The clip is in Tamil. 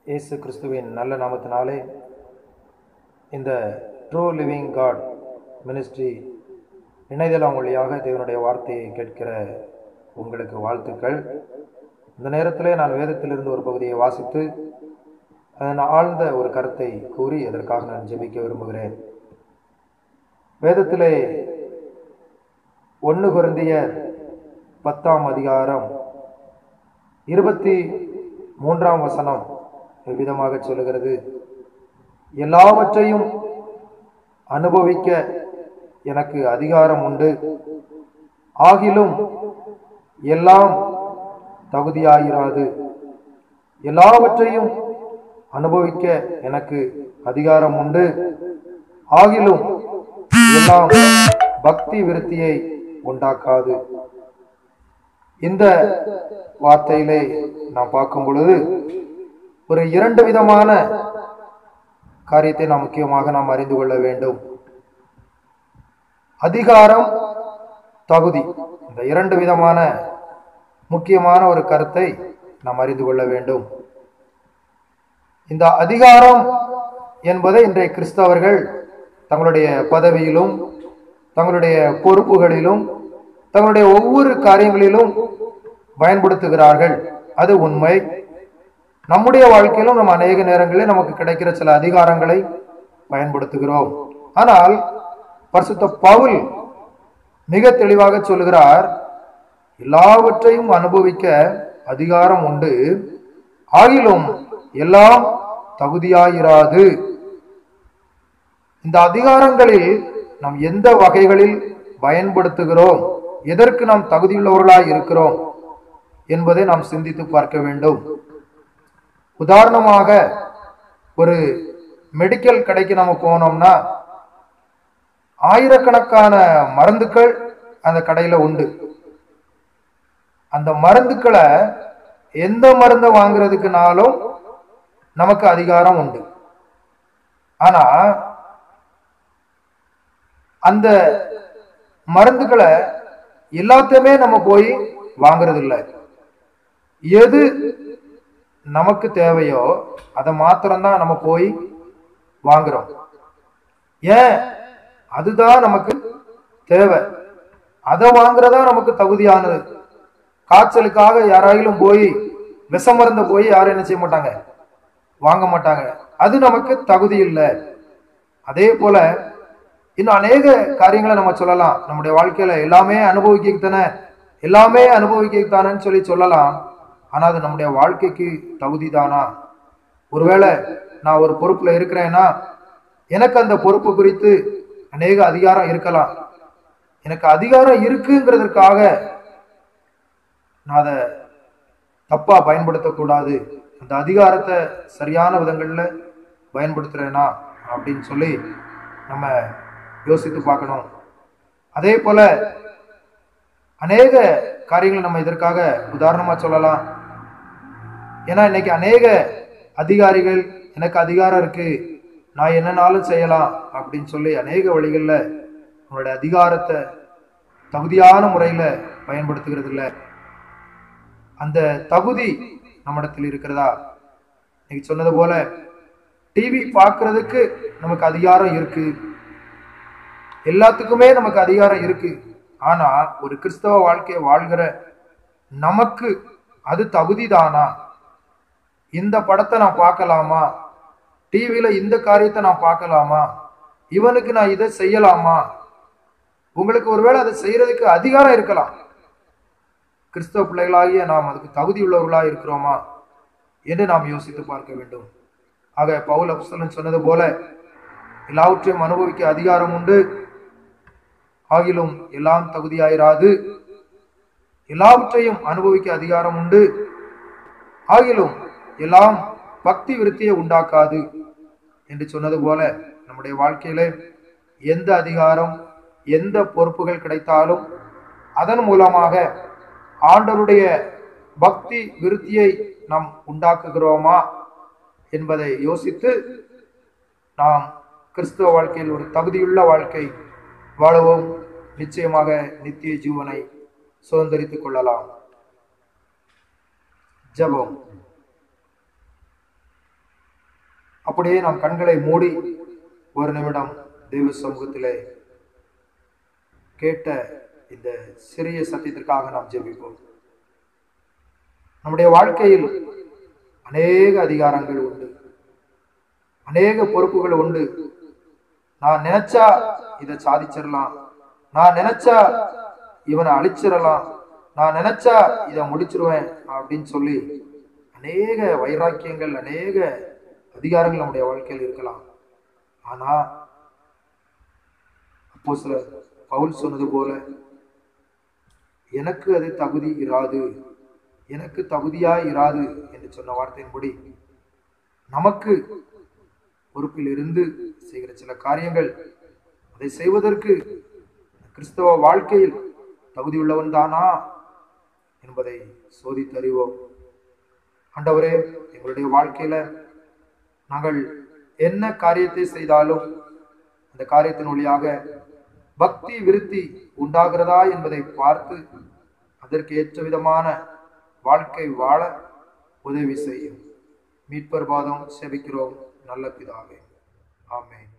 இயேசு கிறிஸ்துவின் நல்ல நாமத்தினாலே இந்த ட்ரூ லிவிங் காட் மினிஸ்ட்ரி இணையதளம் வழியாக தேவனுடைய வார்த்தையை கேட்கிற உங்களுக்கு வாழ்த்துக்கள் இந்த நேரத்திலே நான் வேதத்திலிருந்து ஒரு பகுதியை வாசித்து அதன் ஆழ்ந்த ஒரு கருத்தை கூறி அதற்காக நான் ஜெபிக்க விரும்புகிறேன் வேதத்திலே ஒன்று குருந்திய பத்தாம் அதிகாரம் இருபத்தி மூன்றாம் வசனம் விதமாக சொல்லுகிறது எல்லாவற்றையும் அனுபவிக்க எனக்கு அதிகாரம் உண்டு ஆகிலும் எல்லாம் தகுதியாயிராது எல்லாவற்றையும் அனுபவிக்க எனக்கு அதிகாரம் உண்டு ஆகிலும் எல்லாம் பக்தி விருத்தியை உண்டாக்காது இந்த வார்த்தையிலே நாம் பார்க்கும் பொழுது ஒரு இரண்டு விதமான காரியத்தை நாம் முக்கியமாக நாம் அறிந்து கொள்ள வேண்டும் அதிகாரம் தகுதி இந்த இரண்டு விதமான முக்கியமான ஒரு கருத்தை நாம் அறிந்து கொள்ள வேண்டும் இந்த அதிகாரம் என்பதை இன்றைய கிறிஸ்தவர்கள் தங்களுடைய பதவியிலும் தங்களுடைய பொறுப்புகளிலும் தங்களுடைய ஒவ்வொரு காரியங்களிலும் பயன்படுத்துகிறார்கள் அது உண்மை நம்முடைய வாழ்க்கையிலும் நம்ம அநேக நேரங்களில் நமக்கு கிடைக்கிற சில அதிகாரங்களை பயன்படுத்துகிறோம் ஆனால் பரிசுத்த பவுல் மிக தெளிவாக சொல்லுகிறார் எல்லாவற்றையும் அனுபவிக்க அதிகாரம் உண்டு ஆகிலும் எல்லாம் தகுதியாயிராது இந்த அதிகாரங்களில் நாம் எந்த வகைகளில் பயன்படுத்துகிறோம் எதற்கு நாம் தகுதியுள்ளவர்களாய் இருக்கிறோம் என்பதை நாம் சிந்தித்து பார்க்க வேண்டும் உதாரணமாக ஒரு மெடிக்கல் கடைக்கு நம்ம போனோம்னா ஆயிரக்கணக்கான மருந்துகள் அந்த கடையில உண்டு அந்த மருந்துக்களை எந்த மருந்தை வாங்குறதுக்குனாலும் நமக்கு அதிகாரம் உண்டு ஆனா அந்த மருந்துகளை எல்லாத்தையுமே நம்ம போய் வாங்குறது இல்லை எது நமக்கு தேவையோ அதை மாத்திரம்தான் நம்ம போய் வாங்குறோம் ஏன் அதுதான் நமக்கு தேவை அதை வாங்குறதா நமக்கு தகுதியானது காய்ச்சலுக்காக யாராயிலும் போய் விஷ மருந்த போய் யாரும் என்ன செய்ய மாட்டாங்க வாங்க மாட்டாங்க அது நமக்கு தகுதி இல்லை அதே போல இன்னும் அநேக காரியங்களை நம்ம சொல்லலாம் நம்முடைய வாழ்க்கையில எல்லாமே அனுபவிக்கத்தானே எல்லாமே அனுபவிக்கத்தானேன்னு சொல்லி சொல்லலாம் ஆனா அது நம்முடைய வாழ்க்கைக்கு தகுதி தானா ஒருவேளை நான் ஒரு பொறுப்புல இருக்கிறேன்னா எனக்கு அந்த பொறுப்பு குறித்து அநேக அதிகாரம் இருக்கலாம் எனக்கு அதிகாரம் இருக்குங்கிறதுக்காக நான் அதை தப்பா பயன்படுத்தக்கூடாது அந்த அதிகாரத்தை சரியான விதங்கள்ல பயன்படுத்துறேனா அப்படின்னு சொல்லி நம்ம யோசித்து பார்க்கணும் அதே போல அநேக காரியங்கள் நம்ம இதற்காக உதாரணமா சொல்லலாம் ஏன்னா இன்னைக்கு அநேக அதிகாரிகள் எனக்கு அதிகாரம் இருக்கு நான் என்னனாலும் செய்யலாம் அப்படின்னு சொல்லி அநேக வழிகளில் நம்மளுடைய அதிகாரத்தை தகுதியான முறையில் பயன்படுத்துகிறது இல்லை அந்த தகுதி நம்மிடத்தில் இருக்கிறதா இன்னைக்கு சொன்னது போல டிவி பார்க்கறதுக்கு நமக்கு அதிகாரம் இருக்கு எல்லாத்துக்குமே நமக்கு அதிகாரம் இருக்கு ஆனா ஒரு கிறிஸ்தவ வாழ்க்கையை வாழ்கிற நமக்கு அது தகுதி தானா இந்த படத்தை நான் பார்க்கலாமா டிவியில இந்த காரியத்தை நான் பார்க்கலாமா இவனுக்கு நான் இதை செய்யலாமா உங்களுக்கு ஒருவேளை அதை செய்யறதுக்கு அதிகாரம் இருக்கலாம் கிறிஸ்தவ பிள்ளைகளாகிய நாம் அதுக்கு தகுதி உள்ளவர்களாக இருக்கிறோமா என்று நாம் யோசித்து பார்க்க வேண்டும் ஆக பவுல் அப்சலன் சொன்னது போல எல்லாவற்றையும் அனுபவிக்க அதிகாரம் உண்டு ஆகிலும் எல்லாம் தகுதியாயிராது எல்லாவற்றையும் அனுபவிக்க அதிகாரம் உண்டு ஆகிலும் எல்லாம் பக்தி விருத்தியை உண்டாக்காது என்று சொன்னது போல நம்முடைய வாழ்க்கையில எந்த அதிகாரம் எந்த பொறுப்புகள் கிடைத்தாலும் அதன் மூலமாக ஆண்டவருடைய பக்தி விருத்தியை நாம் உண்டாக்குகிறோமா என்பதை யோசித்து நாம் கிறிஸ்துவ வாழ்க்கையில் ஒரு தகுதியுள்ள வாழ்க்கை வாழவும் நிச்சயமாக நித்திய ஜீவனை சுதந்திரித்துக் கொள்ளலாம் ஜெபம் அப்படியே நாம் கண்களை மூடி ஒரு நிமிடம் தெய்வ சமூகத்திலே கேட்ட இந்த சிறிய சத்தியத்திற்காக நாம் ஜெபிப்போம் நம்முடைய வாழ்க்கையில் அநேக அதிகாரங்கள் உண்டு அநேக பொறுப்புகள் உண்டு நான் நினைச்சா இதை சாதிச்சிடலாம் நான் நினைச்சா இவனை அழிச்சிடலாம் நான் நினைச்சா இதை முடிச்சிருவேன் அப்படின்னு சொல்லி அநேக வைராக்கியங்கள் அநேக அதிகாரங்கள் நம்முடைய வாழ்க்கையில் இருக்கலாம் ஆனா அப்போ சில பவுல் சொன்னது போல எனக்கு அது தகுதி இராது எனக்கு தகுதியா இராது என்று சொன்ன வார்த்தையின்படி நமக்கு பொறுப்பில் இருந்து செய்கிற சில காரியங்கள் அதை செய்வதற்கு கிறிஸ்தவ வாழ்க்கையில் தகுதியுள்ளவன் தானா என்பதை சோதித்தறிவோம் ஆண்டவரே எங்களுடைய வாழ்க்கையில நாங்கள் என்ன காரியத்தை செய்தாலும் அந்த காரியத்தின் வழியாக பக்தி விருத்தி உண்டாகிறதா என்பதை பார்த்து அதற்கு ஏற்ற விதமான வாழ்க்கை வாழ உதவி செய்யும் மீட்பர் பாதம் செபிக்கிறோம் நல்ல பிதாவே ஆமென்